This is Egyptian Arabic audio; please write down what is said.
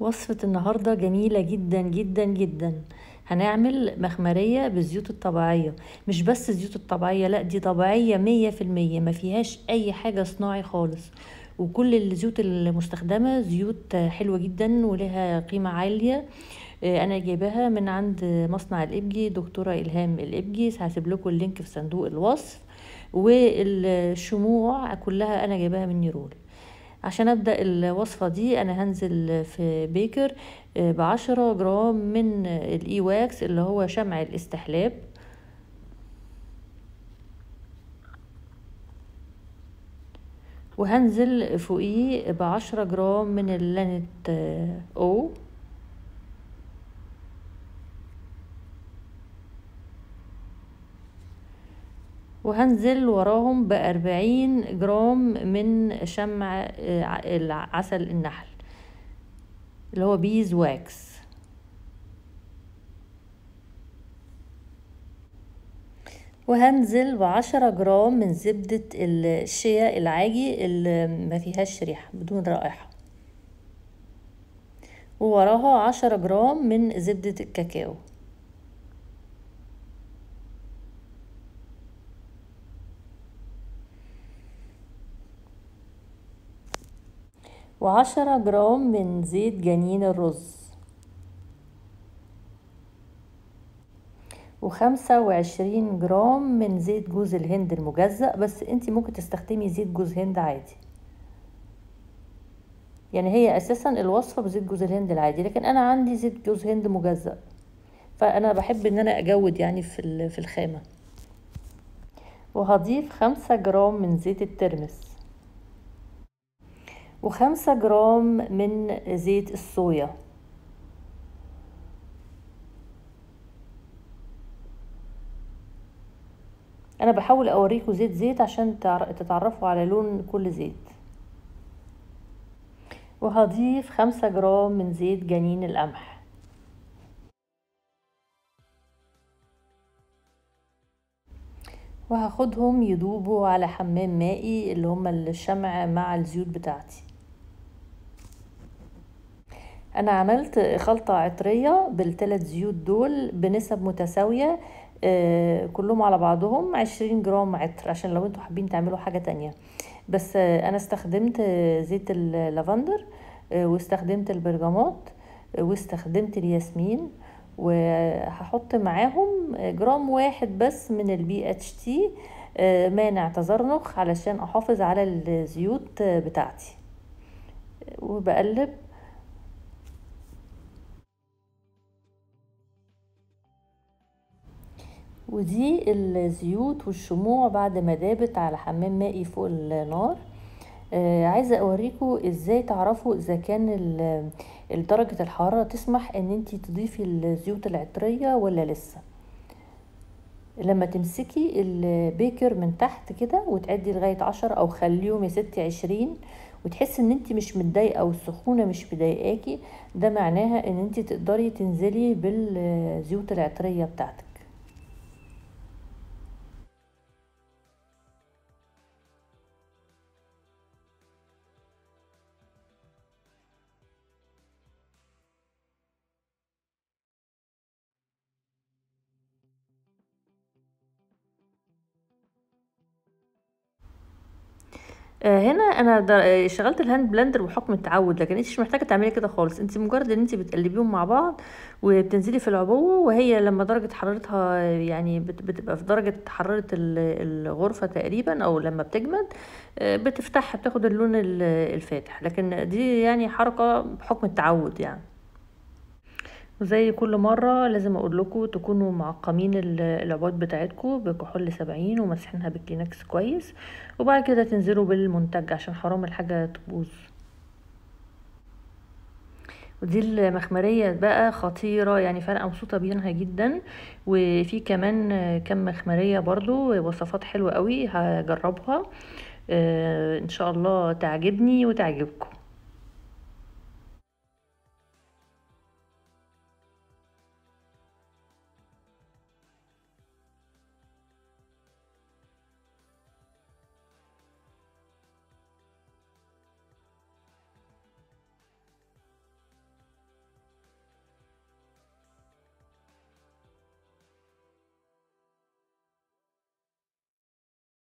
وصفة النهاردة جميلة جدا جدا جدا هنعمل مخمرية بالزيوت الطبيعية مش بس الزيوت الطبيعية لا دي طبيعية مية في المية ما فيهاش اي حاجة صناعي خالص وكل الزيوت المستخدمة زيوت حلوة جدا ولها قيمة عالية انا جايباها من عند مصنع الابجي دكتورة الهام الابجي هسيب لكم اللينك في صندوق الوصف والشموع كلها انا جايباها من نيرول عشان ابدا الوصفه دي انا هنزل في بيكر بعشرة جرام من الاي واكس اللي هو شمع الاستحلاب وهنزل فوقيه بعشرة جرام من اللانت او وهنزل وراهم بأربعين جرام من شمع عسل النحل اللي هو بيز واكس وهنزل بعشرة جرام من زبدة الشيا العاجي اللي ما فيهاش ريحة بدون رائحة ووراها عشرة جرام من زبدة الكاكاو وعشرة جرام من زيت جنين الرز وخمسة وعشرين جرام من زيت جوز الهند المجزأ بس انتي ممكن تستخدمي زيت جوز هند عادي يعني هي اساسا الوصفة بزيت جوز الهند العادي لكن انا عندي زيت جوز هند مجزأ فانا بحب ان انا اجود يعني في في الخامة وهضيف خمسة جرام من زيت الترمس وخمسة جرام من زيت الصويا انا بحاول اوريكم زيت زيت عشان تتعرفوا على لون كل زيت وهضيف خمسة جرام من زيت جنين القمح وهاخدهم يدوبوا على حمام مائي اللي هما الشمع مع الزيوت بتاعتي انا عملت خلطة عطرية بالثلاث زيوت دول بنسب متساوية آه كلهم على بعضهم عشرين جرام عطر عشان لو انتوا حابين تعملوا حاجة تانية بس آه انا استخدمت زيت اللافندر آه واستخدمت البرجمات واستخدمت الياسمين وهحط معاهم جرام واحد بس من البي اتش تي مانع تزرنخ علشان احافظ على الزيوت بتاعتي وبقلب ودي الزيوت والشموع بعد ما دابت على حمام مائي فوق النار آه عايزه اوريكم ازاي تعرفوا اذا كان درجه الحراره تسمح ان انت تضيفي الزيوت العطريه ولا لسه لما تمسكي البيكر من تحت كده وتعدي لغايه عشرة او خليهم يا ستي عشرين وتحسي ان انت مش متضايقه او السخونه مش مضايقاكي ده معناها ان انت تقدري تنزلي بالزيوت العطريه بتاعتك هنا انا شغلت الهاند بلندر بحكم التعود لكن انت مش محتاجه تعملي كده خالص انت مجرد ان انت بتقلبيهم مع بعض وبتنزلي في العبوه وهي لما درجه حرارتها يعني بتبقى في درجه حراره الغرفه تقريبا او لما بتجمد بتفتحها بتاخد اللون الفاتح لكن دي يعني حركه بحكم التعود يعني وزي كل مرة لازم اقول لكم تكونوا معقمين العبوات بتاعتكم بكحول سبعين ومسحينها بالكلينكس كويس وبعد كده تنزلوا بالمنتج عشان حرام الحاجة تبوظ ودي المخمرية بقى خطيرة يعني فانا مبسوطة بيها جدا وفي كمان كم مخمرية برضو وصفات حلوة قوي هجربها ان شاء الله تعجبني وتعجبكم